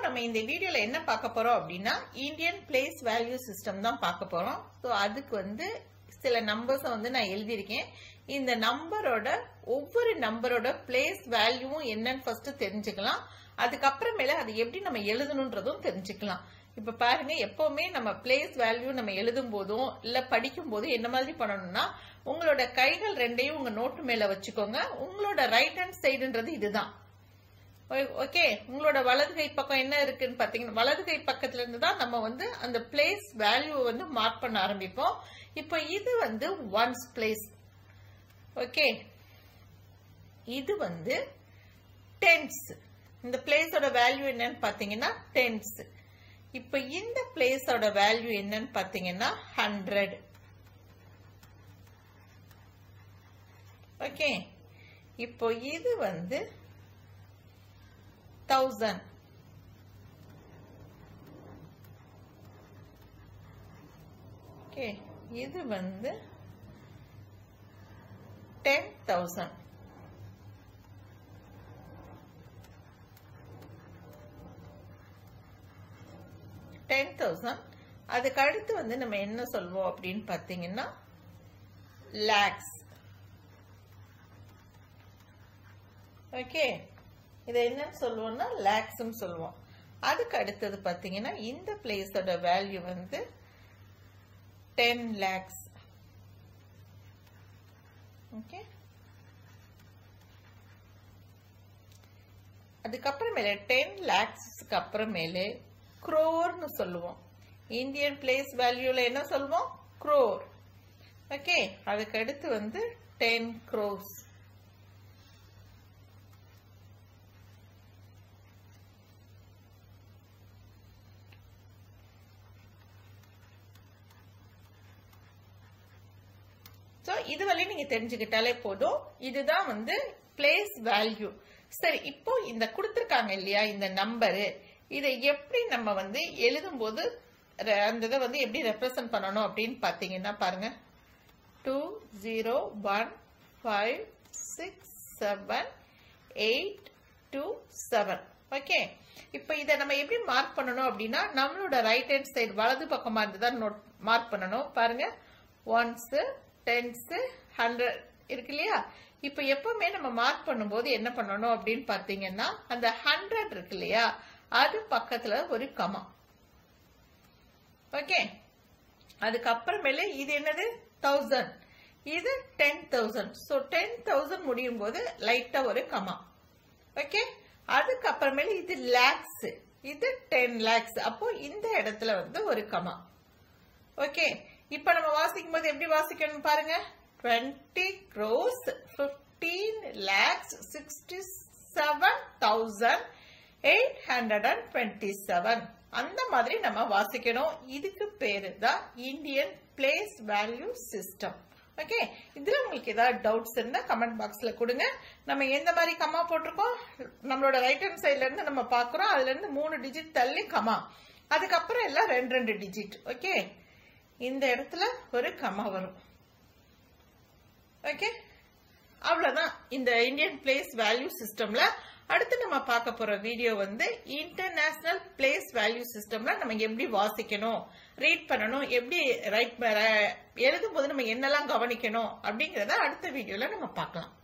நம்ம இந்த வீடியோல என்ன பார்க்க போறோம் அப்படின்னா இந்தியன் பிளேஸ் வேல்யூ சிஸ்டம் தான் பார்க்க போறோம் ஸோ அதுக்கு வந்து சில நம்பர்ஸை வந்து நான் எழுதியிருக்கேன் இந்த நம்பரோட ஒவ்வொரு நம்பரோட பிளேஸ் வேல்யூவும் என்னன்னு ஃபர்ஸ்ட் தெரிஞ்சுக்கலாம் அதுக்கப்புறமேல அது எப்படி நம்ம எழுதணுன்றதும் தெரிஞ்சுக்கலாம் இப்ப பாருங்க எப்பவுமே நம்ம பிளேஸ் வேல்யூ நம்ம எழுதும் போதும் இல்ல படிக்கும் போதும் என்ன மாதிரி பண்ணணும்னா உங்களோட கைகள் ரெண்டையும் உங்க நோட்டு மேல வச்சுக்கோங்க உங்களோட ரைட் ஹேண்ட் சைடுன்றது இதுதான் ஓகே உங்களோட வலது கை பக்கம் என்ன இருக்குன்னு பாத்தீங்கன்னா வலது கை பக்கத்துல இருந்து தான் நம்ம வந்து அந்த பிளேஸ் வேல்யூ வந்து மார்க் பண்ண ஆரம்பிப்போம் இப்போ இது வந்து ஒன்ஸ் பிளேஸ் ஓகே இது வந்து டென்ஸ் இந்த பிளேஸோட வேல்யூ என்னன்னு பாத்தீங்கன்னா டென்ஸ் இப்போ இந்த பிளேஸோட வேல்யூ என்னன்னு பாத்தீங்கன்னா ஹண்ட்ரட் ஓகே இப்போ இது வந்து தௌசண்ட் ஓகே இது வந்து டென் தௌசண்ட் டென் தௌசண்ட் அதுக்கு அடுத்து வந்து நம்ம என்ன சொல்வோம் அப்படின்னு பார்த்தீங்கன்னா லேக்ஸ் ஓகே இதை என்னன்னு சொல்லுவோம்னா லேக்ஸ்ன்னு சொல்லுவோம் அதுக்கு அடுத்தது பார்த்தீங்கன்னா இந்த பிளேஸோட வேல்யூ வந்து டென் லேக்ஸ் ஓகே அதுக்கப்புறமேல டென் லேக்ஸ்க்கு அப்புறமேலே குரோர்னு சொல்லுவோம் இந்தியன் பிளேஸ் வேல்யூல என்ன சொல்லுவோம் குரோர் ஓகே அதுக்கு அடுத்து வந்து டென் க்ரோஸ் ஸோ இது வரையும் நீங்க தெரிஞ்சுக்கிட்டாலே போதும் இதுதான் வந்து பிளேஸ் வேல்யூ சரி இப்போ இந்த கொடுத்துருக்காங்க இல்லையா இந்த நம்பரு இதை எப்படி நம்ம வந்து எழுதும்போது அந்த இதை வந்து எப்படி ரெப்ரசன்ட் பண்ணணும் அப்படின்னு பார்த்தீங்கன்னா பாருங்க two zero one five six seven eight two seven okay இப்போ இதை நம்ம எப்படி மார்க் பண்ணணும் அப்படின்னா நம்மளோட ரைட் ஹேண்ட் சைடு வலது பக்கமா இருந்து தான் நோட் மார்க் பண்ணணும் பாருங்க ஒன்ஸு டென்ஸு ஹண்ட்ரட் இருக்கு இல்லையா இப்போ எப்பவுமே நம்ம மார்க் பண்ணும்போது என்ன பண்ணணும் அப்படின்னு பார்த்தீங்கன்னா அந்த ஹண்ட்ரட் இருக்கு இல்லையா அது பக்கத்துல ஒரு கமா ஓகே அதுக்கப்புறமேல இது என்னது தௌசண்ட் இது ten thousand so ten thousand முடியும் போது லைட்டா ஒரு கமா ஓகே அதுக்கப்புறமேல இது லேக்ஸ் இது டென் லேக்ஸ் அப்போ இந்த இடத்துல வந்து ஒரு கமா ஓகே இப்ப நம்ம வாசிக்கும் போது எப்படி வாசிக்கணும் பாருங்க twenty crores fifteen lakhs sixty seven thousand eight hundred and twenty seven அந்த மாதிரி நம்ம வாசிக்கணும் இதுக்கு பேரு தான் Indian place value system okay இதுல உங்களுக்கு ஏதாவது டவுட்ஸ் இருந்தா கமெண்ட் பாக்ஸ்ல கொடுங்க நம்ம எந்த மாதிரி கமா போட்டிருக்கோம் நம்மளோட ரைட் ஹேண்ட் சைட்ல இருந்து நம்ம பாக்குறோம் அதுல இருந்து மூணு டிஜிட் தள்ளி கமா அதுக்கப்புறம் எல்லாம் ரெண்டு ரெண்டு டிஜிட் ஓகே இந்த இடத்துல ஒரு கமா வரும் ஓகே அவ்வளவுதான் இந்த இந்தியன் பிளேஸ் வேல்யூ சிஸ்டம்ல அடுத்து நம்ம பார்க்க போற வீடியோ வந்து இன்டர்நேஷனல் பிளேஸ் வேல்யூ சிஸ்டம்ல நம்ம எப்படி வாசிக்கணும் ரீட் பண்ணணும் எப்படி ரைட் எழுதும் போது நம்ம என்னெல்லாம் கவனிக்கணும் அப்படிங்கறத அடுத்த வீடியோல நம்ம பார்க்கலாம்